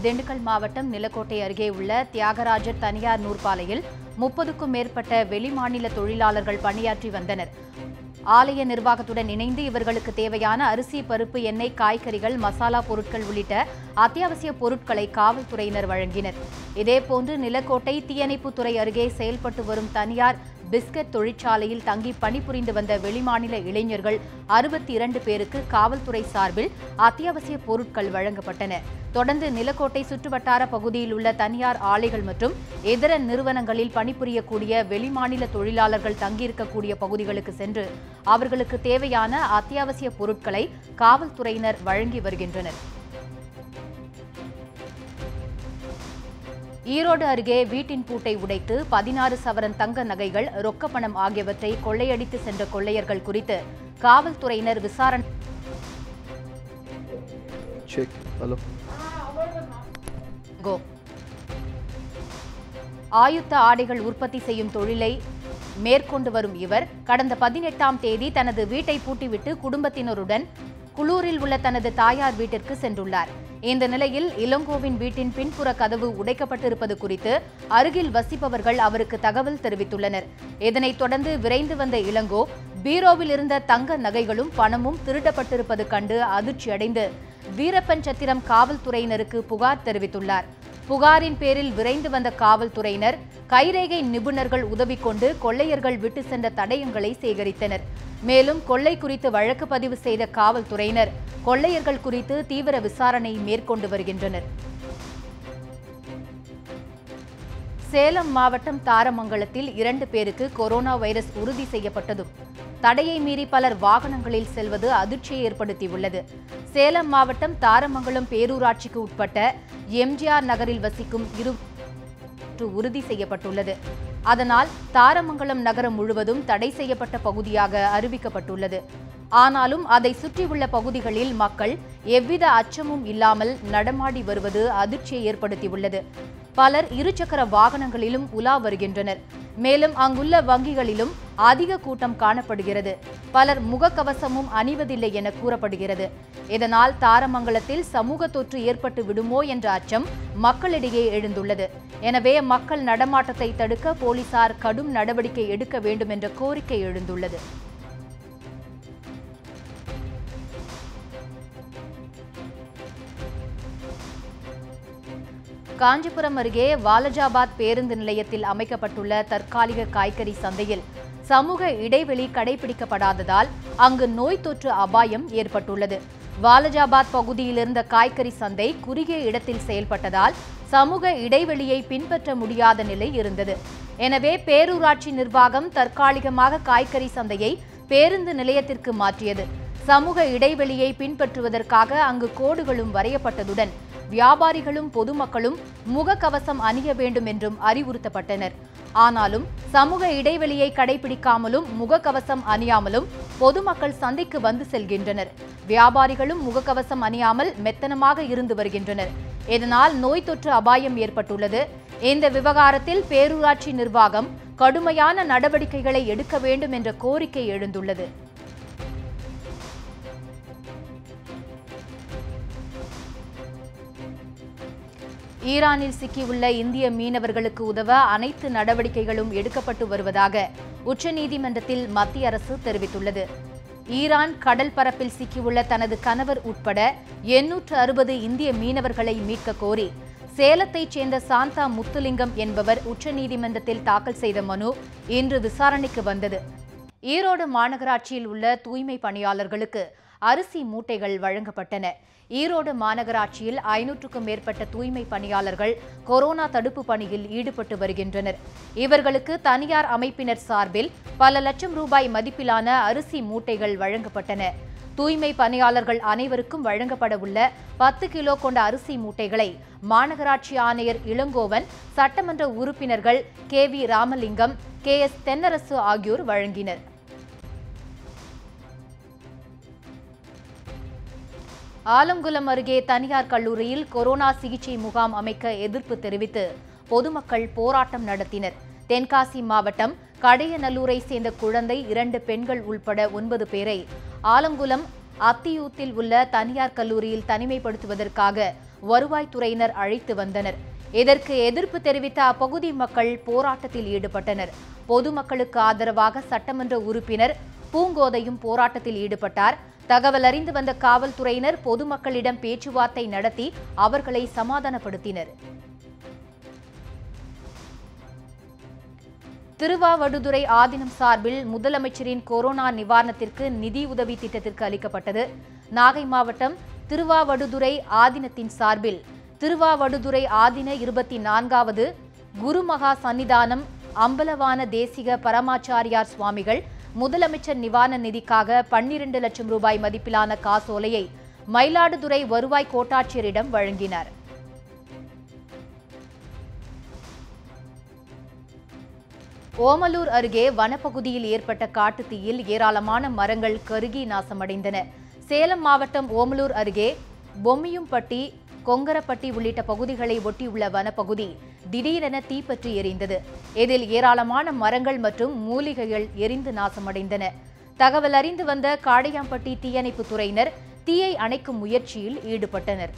திண்டுக்கல் மாவட்டம் நிலக்கோட்டை அருகே உள்ள தியாகராஜர் தனியார் நூற்பாலையில் முப்பதுக்கும் மேற்பட்ட வெளிமாநில தொழிலாளர்கள் பணியாற்றி வந்தனர் ஆலய நிர்வாகத்துடன் இணைந்து இவர்களுக்கு தேவையான அரிசி பருப்பு எண்ணெய் காய்கறிகள் மசாலா பொருட்கள் உள்ளிட்ட அத்தியாவசிய பொருட்களை காவல்துறையினர் வழங்கினர் இதேபோன்று நிலக்கோட்டை தீயணைப்புத்துறை அருகே செயல்பட்டு வரும் தனியார் பிஸ்கட் தொழிற்சாலையில் தங்கி பணிபுரிந்து வந்த வெளிமாநில இளைஞர்கள் அறுபத்தி இரண்டு பேருக்கு காவல்துறை சார்பில் அத்தியாவசிய பொருட்கள் வழங்கப்பட்டன தொடர்ந்து நிலக்கோட்டை சுற்றுவட்டார பகுதியில் உள்ள தனியார் ஆலைகள் மற்றும் இதர நிறுவனங்களில் பணிபுரியக்கூடிய வெளிமாநில தொழிலாளர்கள் தங்கியிருக்கக்கூடிய பகுதிகளுக்கு சென்று அவர்களுக்கு தேவையான அத்தியாவசிய பொருட்களை காவல்துறையினர் வழங்கி வருகின்றனர் ஈரோடு அருகே வீட்டின் பூட்டை உடைத்து பதினாறு சவரன் தங்க நகைகள் ரொக்கப்பணம் ஆகியவற்றை கொள்ளையடித்து சென்ற கொள்ளையர்கள் குறித்து காவல்துறையினர் விசாரணை check hello கோ ஆயுத்த ஆடைகள் உற்பத்தி செய்யும் தொழிலை மேற்கொண்டு வரும் இவர் கடந்த பதினெட்டாம் தேதி தனது வீட்டை பூட்டிவிட்டு குடும்பத்தினருடன் குளூரில் உள்ள தனது தாயார் வீட்டிற்கு சென்றுள்ளார் இந்த நிலையில் இளங்கோவின் வீட்டின் பின்புற கதவு உடைக்கப்பட்டிருப்பது குறித்து அருகில் வசிப்பவர்கள் அவருக்கு தகவல் தெரிவித்துள்ளனர் இதனைத் தொடர்ந்து விரைந்து வந்த இளங்கோ பீரோவில் இருந்த தங்க நகைகளும் பணமும் திருடப்பட்டிருப்பது கண்டு அதிர்ச்சியடைந்து வீரப்பன் சத்திரம் காவல்துறையினருக்கு புகார் தெரிவித்துள்ளார் புகாரின் பேரில் விரைந்து வந்த காவல்துறையினர் கைரேகை நிபுணர்கள் உதவி கொண்டு கொள்ளையர்கள் விட்டு சென்ற தடயங்களை சேகரித்தனர் மேலும் கொள்ளை குறித்து வழக்கு பதிவு செய்த காவல்துறையினர் கொள்ளையர்கள் குறித்து தீவிர விசாரணை மேற்கொண்டு வருகின்றனர் சேலம் மாவட்டம் தாரமங்கலத்தில் இரண்டு பேருக்கு கொரோனா வைரஸ் உறுதி செய்யப்பட்டதும் தடையை மீறி பலர் வாகனங்களில் செல்வது அதிர்ச்சியை ஏற்படுத்தியுள்ளது சேலம் மாவட்டம் தாரமங்கலம் பேரூராட்சிக்கு உட்பட்ட எம்ஜிஆர் நகரில் வசிக்கும் இரு தொற்று உறுதி செய்யப்பட்டுள்ளது அதனால் தாரமங்கலம் நகரம் முழுவதும் தடை செய்யப்பட்ட பகுதியாக அறிவிக்கப்பட்டுள்ளது ஆனாலும் அதை சுற்றியுள்ள பகுதிகளில் மக்கள் எவ்வித அச்சமும் இல்லாமல் நடமாடி வருவது அதிர்ச்சியை ஏற்படுத்தியுள்ளது பலர் இருசக்கர வாகனங்களிலும் உலா வருகின்றனர் மேலும் அங்குள்ள வங்கிகளிலும் அதிக கூட்டம் காணப்படுகிறது பலர் முகக்கவசமும் அணிவதில்லை என கூறப்படுகிறது இதனால் தாரமங்கலத்தில் சமூக தொற்று ஏற்பட்டு விடுமோ என்ற அச்சம் மக்களிடையே எழுந்துள்ளது எனவே மக்கள் நடமாட்டத்தை தடுக்க போலீசார் கடும் நடவடிக்கை எடுக்க வேண்டும் என்ற கோரிக்கை எழுந்துள்ளது காஞ்சிபுரம் அருகே வாலஜாபாத் பேருந்து நிலையத்தில் அமைக்கப்பட்டுள்ள தற்காலிக காய்கறி சந்தையில் சமூக இடைவெளி கடைபிடிக்கப்படாததால் அங்கு நோய் தொற்று அபாயம் ஏற்பட்டுள்ளது வாலஜாபாத் பகுதியில் இருந்த காய்கறி சந்தை குறுகிய இடத்தில் செயல்பட்டதால் சமூக இடைவெளியை பின்பற்ற முடியாத நிலை இருந்தது எனவே பேரூராட்சி நிர்வாகம் தற்காலிகமாக காய்கறி சந்தையை பேருந்து நிலையத்திற்கு மாற்றியது சமூக இடைவெளியை பின்பற்றுவதற்காக அங்கு கோடுகளும் வரையப்பட்டதுடன் வியாபாரிகளும் பொதுமக்களும் முகக்கவசம் அணிய வேண்டும் என்றும் அறிவுறுத்தப்பட்டனர் ஆனாலும் சமூக இடைவெளியை கடைபிடிக்காமலும் முகக்கவசம் அணியாமலும் பொதுமக்கள் சந்தைக்கு வந்து செல்கின்றனர் வியாபாரிகளும் முகக்கவசம் அணியாமல் மெத்தனமாக இருந்து வருகின்றனர் இதனால் நோய் தொற்று அபாயம் ஏற்பட்டுள்ளது இந்த விவகாரத்தில் பேரூராட்சி நிர்வாகம் கடுமையான நடவடிக்கைகளை எடுக்க வேண்டும் என்ற கோரிக்கை எழுந்துள்ளது ஈரானில் சிக்கியுள்ள இந்திய மீனவர்களுக்கு உதவ அனைத்து நடவடிக்கைகளும் எடுக்கப்பட்டு வருவதாக உச்சநீதிமன்றத்தில் மத்திய அரசு தெரிவித்துள்ளது ஈரான் கடல் பரப்பில் சிக்கியுள்ள தனது கணவர் உட்பட எண்ணூற்று அறுபது இந்திய மீனவர்களை மீட்க கோரி சேலத்தைச் சேர்ந்த சாந்தா முத்துலிங்கம் என்பவர் உச்சநீதிமன்றத்தில் தாக்கல் செய்த மனு இன்று விசாரணைக்கு வந்தது ஈரோடு மாநகராட்சியில் உள்ள தூய்மை பணியாளர்களுக்கு அரிசி மூட்டைகள் வழங்கப்பட்டன ஈரோடு மாநகராட்சியில் ஐநூற்றுக்கும் மேற்பட்ட தூய்மை பணியாளர்கள் கொரோனா தடுப்பு பணியில் ஈடுபட்டு வருகின்றனர் இவர்களுக்கு தனியார் அமைப்பினர் சார்பில் பல லட்சம் ரூபாய் மதிப்பிலான அரிசி மூட்டைகள் வழங்கப்பட்டன தூய்மை பணியாளர்கள் அனைவருக்கும் வழங்கப்பட உள்ள பத்து கிலோ கொண்ட அரிசி மூட்டைகளை மாநகராட்சி ஆணையர் இளங்கோவன் சட்டமன்ற உறுப்பினர்கள் K V Ramalingam K S Thennarasu ஆகியோர் வழங்கினர் ஆலங்குளம் அருகே தனியார் கல்லூரியில் கொரோனா சிகிச்சை முகாம் அமைக்க எதிர்ப்பு தெரிவித்து பொதுமக்கள் போராட்டம் நடத்தினர் தென்காசி மாவட்டம் கடையநல்லூரை சேர்ந்த குழந்தை இரண்டு பெண்கள் உள்பட ஒன்பது பேரை ஆலங்குளம் அத்தியூத்தில் உள்ள தனியார் கல்லூரியில் தனிமைப்படுத்துவதற்காக வருவாய்த்துறையினர் அழைத்து வந்தனர் இதற்கு எதிர்ப்பு தெரிவித்த அப்பகுதி மக்கள் போராட்டத்தில் ஈடுபட்டனர் பொதுமக்களுக்கு ஆதரவாக சட்டமன்ற உறுப்பினர் பூங்கோதையும் போராட்டத்தில் ஈடுபட்டார் தகவல் அறிந்து வந்த காவல்துறையினர் பொதுமக்களிடம் பேச்சுவார்த்தை நடத்தி அவர்களை சமாதானப்படுத்தினர் திருவாவடுதுறை ஆதீனம் சார்பில் முதலமைச்சரின் கொரோனா நிவாரணத்திற்கு நிதி உதவி திட்டத்திற்கு அளிக்கப்பட்டது நாகை மாவட்டம் திருவாவடுதுறை ஆதீனத்தின் சார்பில் திருவாவடுதுறை ஆதீன இருபத்தி நான்காவது குருமகா சன்னிதானம் அம்பலவான தேசிக பரமாச்சாரியார் சுவாமிகள் முதலமைச்சர் நிவாரண நிதிக்காக பன்னிரண்டு லட்சம் ரூபாய் மதிப்பிலான காசோலையை மயிலாடுதுறை வருவாய் கோட்டாட்சியரிடம் வழங்கினார் ஓமலூர் அருகே வனப்பகுதியில் ஏற்பட்ட காட்டுத்தீயில் ஏராளமான மரங்கள் கருகி நாசமடைந்தன சேலம் மாவட்டம் ஓமலூர் அருகே பொம்மியும்பட்டி கொங்கரப்பட்டி உள்ளிட்ட பகுதிகளை ஒட்டியுள்ள வனப்பகுதி திடீரென தீப்பற்றி எரிந்தது இதில் ஏராளமான மரங்கள் மற்றும் மூலிகைகள் எரிந்து நாசமடைந்தன தகவல் அறிந்து வந்த காடையாம்பட்டி தீயணைப்புத் துறையினர் தீயை அணைக்கும் முயற்சியில் ஈடுபட்டனர்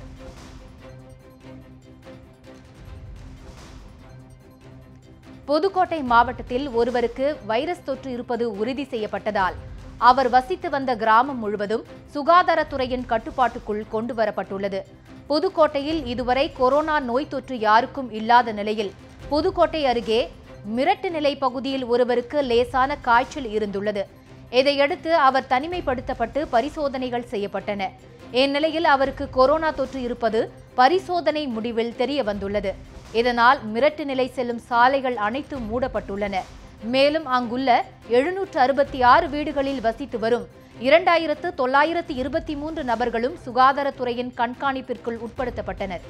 புதுக்கோட்டை மாவட்டத்தில் ஒருவருக்கு வைரஸ் தொற்று இருப்பது உறுதி செய்யப்பட்டதால் அவர் வசித்து வந்த கிராமம் முழுவதும் சுகாதாரத்துறையின் கட்டுப்பாட்டுக்குள் கொண்டு வரப்பட்டுள்ளது புதுக்கோட்டையில் இதுவரை கொரோனா நோய் தொற்று யாருக்கும் இல்லாத நிலையில் புதுக்கோட்டை அருகே மிரட்டு நிலை பகுதியில் ஒருவருக்கு லேசான காய்ச்சல் இருந்துள்ளது இதையடுத்து அவர் தனிமைப்படுத்தப்பட்டு பரிசோதனைகள் செய்யப்பட்டன இந்நிலையில் அவருக்கு கொரோனா தொற்று இருப்பது பரிசோதனை முடிவில் தெரிய வந்துள்ளது இதனால் மிரட்டு நிலை செல்லும் சாலைகள் அனைத்தும் மூடப்பட்டுள்ளன மேலும் அங்குள்ள எழுநூற்று அறுபத்தி ஆறு வீடுகளில் வசித்து வரும் இரண்டாயிரத்து தொள்ளாயிரத்து இருபத்தி மூன்று நபர்களும் சுகாதாரத்துறையின் கண்காணிப்பிற்குள் உட்படுத்தப்பட்டனர்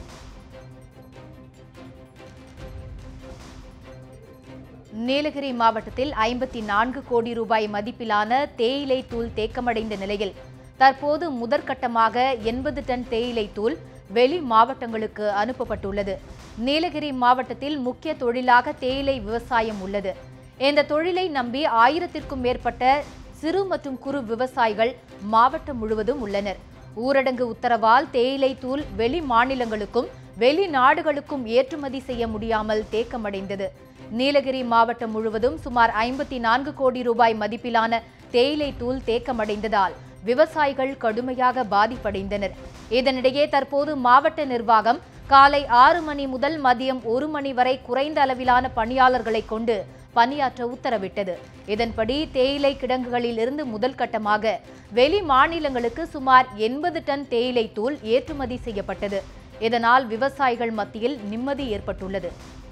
நீலகிரி மாவட்டத்தில் ஐம்பத்தி நான்கு கோடி ரூபாய் மதிப்பிலான தேயிலை தூள் தேக்கமடைந்த நிலையில் தற்போது முதற்கட்டமாக எண்பது டன் தேயிலை தூள் வெளி மாவட்டங்களுக்கு அனுப்பப்பட்டுள்ளது நீலகிரி மாவட்டத்தில் முக்கிய தொழிலாக தேயிலை விவசாயம் உள்ளது இந்த தொழிலை நம்பி ஆயிரத்திற்கும் மேற்பட்ட சிறு மற்றும் குறு விவசாயிகள் மாவட்டம் முழுவதும் உள்ளனர் ஊரடங்கு உத்தரவால் தேயிலை தூள் வெளி மாநிலங்களுக்கும் வெளிநாடுகளுக்கும் ஏற்றுமதி செய்ய முடியாமல் தேக்கமடைந்தது நீலகிரி மாவட்டம் முழுவதும் சுமார் ஐம்பத்தி நான்கு கோடி ரூபாய் மதிப்பிலான தேயிலை தூள் தேக்கமடைந்ததால் விவசாயிகள் கடுமையாக பாதிப்படைந்தனர் இதனிடையே தற்போது மாவட்ட நிர்வாகம் காலை ஆறு மணி முதல் மதியம் ஒரு மணி வரை குறைந்த அளவிலான பணியாளர்களை கொண்டு பணியாற்ற உத்தரவிட்டது இதன்படி தேயிலை கிடங்குகளில் இருந்து முதல் கட்டமாக வெளி மாநிலங்களுக்கு சுமார் எண்பது டன் தேயிலை தூள் ஏற்றுமதி செய்யப்பட்டது இதனால் விவசாயிகள் மத்தியில் நிம்மதி ஏற்பட்டுள்ளது